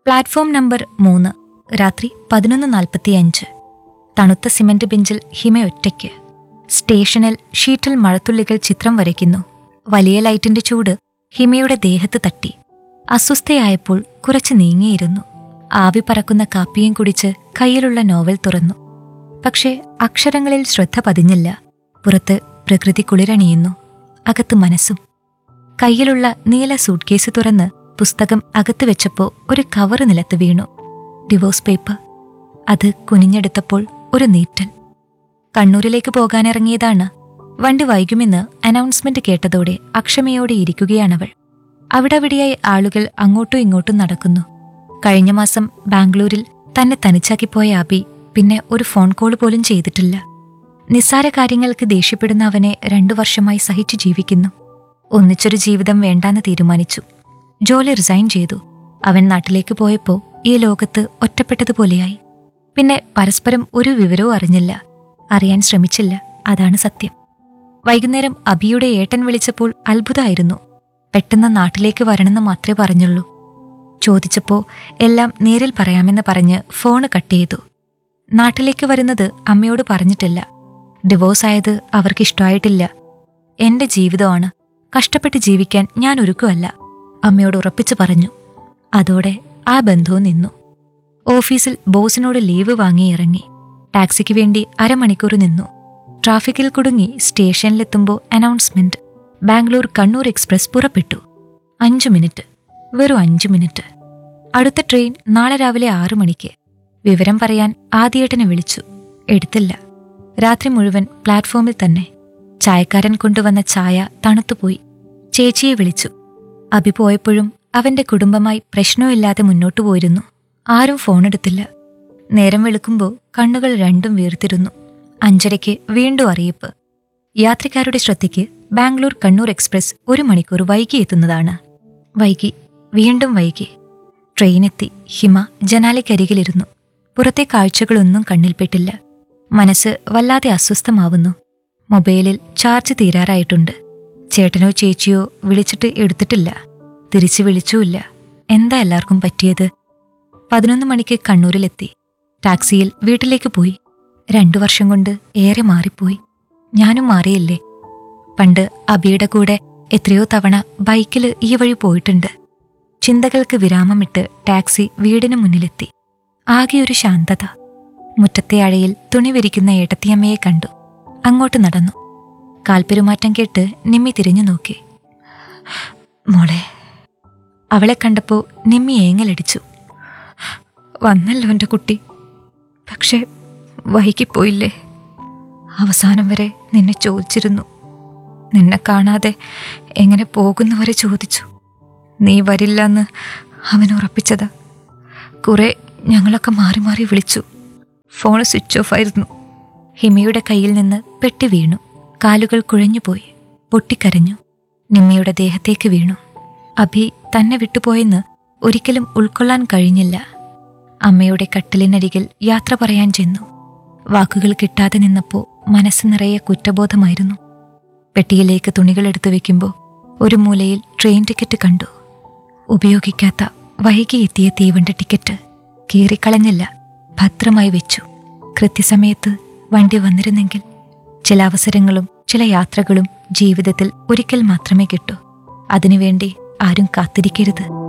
platform number മൂന്ന് രാത്രി പതിനൊന്ന് നാൽപ്പത്തിയഞ്ച് തണുത്ത സിമന്റ് ബെഞ്ചിൽ ഹിമ ഒറ്റയ്ക്ക് സ്റ്റേഷനിൽ ഷീറ്റിൽ മഴത്തുള്ളികൾ ചിത്രം വരയ്ക്കുന്നു വലിയ ലൈറ്റിന്റെ ചൂട് ഹിമയുടെ ദേഹത്ത് തട്ടി അസ്വസ്ഥയായപ്പോൾ കുറച്ച് നീങ്ങിയിരുന്നു ആവി പറക്കുന്ന കാപ്പിയും കുടിച്ച് കയ്യിലുള്ള നോവൽ തുറന്നു പക്ഷേ അക്ഷരങ്ങളിൽ ശ്രദ്ധ പതിഞ്ഞില്ല പുറത്ത് പ്രകൃതി കുളിരണിയുന്നു അകത്ത് മനസ്സും കയ്യിലുള്ള നീല സൂട്ട്കേസ് തുറന്ന് പുസ്തകം അകത്ത് വെച്ചപ്പോൾ ഒരു കവറ് നിലത്ത് വീണു ഡിവോഴ്സ് പേപ്പർ അത് കുനിഞ്ഞെടുത്തപ്പോൾ ഒരു നീറ്റൽ കണ്ണൂരിലേക്ക് പോകാനിറങ്ങിയതാണ് വണ്ടി വൈകുമെന്ന് അനൗൺസ്മെന്റ് കേട്ടതോടെ അക്ഷമയോടെ ഇരിക്കുകയാണവൾ അവിടവിടെയായി ആളുകൾ അങ്ങോട്ടും ഇങ്ങോട്ടും നടക്കുന്നു കഴിഞ്ഞ മാസം ബാംഗ്ലൂരിൽ തന്നെ തനിച്ചാക്കിപ്പോയ അബി പിന്നെ ഒരു ഫോൺ കോൾ പോലും ചെയ്തിട്ടില്ല നിസ്സാര കാര്യങ്ങൾക്ക് ദേഷ്യപ്പെടുന്ന അവനെ രണ്ടു വർഷമായി സഹിച്ചു ജീവിക്കുന്നു ഒന്നിച്ചൊരു ജീവിതം വേണ്ടാന്ന് തീരുമാനിച്ചു ജോലി റിസൈൻ ചെയ്തു അവൻ നാട്ടിലേക്ക് പോയപ്പോൾ ഈ ലോകത്ത് ഒറ്റപ്പെട്ടതുപോലെയായി പിന്നെ പരസ്പരം ഒരു വിവരവും അറിഞ്ഞില്ല അറിയാൻ ശ്രമിച്ചില്ല അതാണ് സത്യം വൈകുന്നേരം അബിയുടെ ഏട്ടൻ വിളിച്ചപ്പോൾ അത്ഭുതമായിരുന്നു പെട്ടെന്ന് നാട്ടിലേക്ക് വരണമെന്ന് മാത്രമേ പറഞ്ഞുള്ളൂ ചോദിച്ചപ്പോൾ എല്ലാം നേരിൽ പറയാമെന്ന് പറഞ്ഞ് ഫോണ് കട്ട് ചെയ്തു നാട്ടിലേക്ക് വരുന്നത് അമ്മയോട് പറഞ്ഞിട്ടില്ല ഡിവോഴ്സ് ആയത് അവർക്ക് ഇഷ്ടമായിട്ടില്ല എന്റെ ജീവിതമാണ് കഷ്ടപ്പെട്ട് ജീവിക്കാൻ ഞാൻ ഒരുക്കുമല്ല അമ്മയോട് ഉറപ്പിച്ചു പറഞ്ഞു അതോടെ ആ ബന്ധവും നിന്നു ഓഫീസിൽ ബോസിനോട് ലീവ് വാങ്ങി ഇറങ്ങി ടാക്സിക്ക് വേണ്ടി അരമണിക്കൂർ നിന്നു ട്രാഫിക്കിൽ കുടുങ്ങി സ്റ്റേഷനിലെത്തുമ്പോൾ അനൗൺസ്മെന്റ് ബാംഗ്ലൂർ കണ്ണൂർ എക്സ്പ്രസ് പുറപ്പെട്ടു അഞ്ചു മിനിറ്റ് വെറും അഞ്ചു മിനിറ്റ് അടുത്ത ട്രെയിൻ നാളെ രാവിലെ ആറു മണിക്ക് വിവരം പറയാൻ ആദ്യേട്ടനെ വിളിച്ചു എടുത്തില്ല രാത്രി മുഴുവൻ പ്ലാറ്റ്ഫോമിൽ തന്നെ ചായക്കാരൻ കൊണ്ടുവന്ന ചായ തണുത്തുപോയി ചേച്ചിയെ വിളിച്ചു അഭി പോയപ്പോഴും അവന്റെ കുടുംബമായി പ്രശ്നമില്ലാതെ മുന്നോട്ടു പോയിരുന്നു ആരും ഫോണെടുത്തില്ല നേരം വെളുക്കുമ്പോൾ കണ്ണുകൾ രണ്ടും വീർത്തിരുന്നു അഞ്ചരയ്ക്ക് വീണ്ടും അറിയിപ്പ് യാത്രക്കാരുടെ ശ്രദ്ധയ്ക്ക് ബാംഗ്ലൂർ കണ്ണൂർ എക്സ്പ്രസ് ഒരു മണിക്കൂർ വൈകി എത്തുന്നതാണ് വൈകി വീണ്ടും വൈകി ട്രെയിനെത്തി ഹിമ ജനാലയ്ക്കരികിലിരുന്നു പുറത്തെ കാഴ്ചകളൊന്നും കണ്ണിൽപ്പെട്ടില്ല മനസ്സ് വല്ലാതെ അസ്വസ്ഥമാവുന്നു മൊബൈലിൽ ചാർജ് തീരാറായിട്ടുണ്ട് ചേട്ടനോ ചേച്ചിയോ വിളിച്ചിട്ട് എടുത്തിട്ടില്ല തിരിച്ചു വിളിച്ചുമില്ല എന്താ എല്ലാവർക്കും പറ്റിയത് പതിനൊന്ന് മണിക്ക് കണ്ണൂരിലെത്തി ടാക്സിയിൽ വീട്ടിലേക്ക് പോയി രണ്ടു വർഷം കൊണ്ട് ഏറെ മാറിപ്പോയി ഞാനും മാറിയില്ലേ പണ്ട് അബിയുടെ കൂടെ എത്രയോ തവണ ബൈക്കിൽ ഈ വഴി പോയിട്ടുണ്ട് ചിന്തകൾക്ക് വിരാമമിട്ട് ടാക്സി വീടിന് മുന്നിലെത്തി ആകെ ഒരു ശാന്തത മുറ്റത്തെ അഴയിൽ തുണി വിരിക്കുന്ന ഏട്ടത്തിയമ്മയെ കണ്ടു അങ്ങോട്ട് നടന്നു കാൽപ്പെരുമാറ്റം കേട്ട് നിമ്മി തിരിഞ്ഞു നോക്കി മോളെ അവളെ കണ്ടപ്പോൾ നിമ്മി ഏങ്ങലടിച്ചു വന്നല്ലോ എൻ്റെ കുട്ടി പക്ഷേ വൈകിപ്പോയില്ലേ അവസാനം വരെ നിന്നെ ചോദിച്ചിരുന്നു നിന്നെ കാണാതെ എങ്ങനെ പോകുന്നവരെ ചോദിച്ചു നീ വരില്ലെന്ന് അവൻ ഉറപ്പിച്ചതാ കുറെ ഞങ്ങളൊക്കെ മാറി മാറി വിളിച്ചു ഫോൺ സ്വിച്ച് ഓഫ് ആയിരുന്നു ഹിമയുടെ കയ്യിൽ നിന്ന് പെട്ടി വീണു കാലുകൾ കുഴഞ്ഞുപോയി പൊട്ടിക്കരഞ്ഞു നിമ്മയുടെ ദേഹത്തേക്ക് വീണു അഭി തന്നെ വിട്ടുപോയെന്ന് ഒരിക്കലും ഉൾക്കൊള്ളാൻ കഴിഞ്ഞില്ല അമ്മയുടെ കട്ടിലിനരികിൽ യാത്ര പറയാൻ ചെന്നു വാക്കുകൾ കിട്ടാതെ നിന്നപ്പോൾ മനസ്സ് നിറയെ കുറ്റബോധമായിരുന്നു പെട്ടിയിലേക്ക് തുണികൾ എടുത്തു വെക്കുമ്പോൾ ഒരു മൂലയിൽ ട്രെയിൻ ടിക്കറ്റ് കണ്ടു ഉപയോഗിക്കാത്ത വൈകി എത്തിയ തീവണ്ടി ടിക്കറ്റ് കീറിക്കളഞ്ഞില്ല ഭദ്രമായി വെച്ചു കൃത്യസമയത്ത് വണ്ടി വന്നിരുന്നെങ്കിൽ ചില അവസരങ്ങളും ചില യാത്രകളും ജീവിതത്തിൽ ഒരിക്കൽ മാത്രമേ കിട്ടൂ അതിനുവേണ്ടി ആരും കാത്തിരിക്കരുത്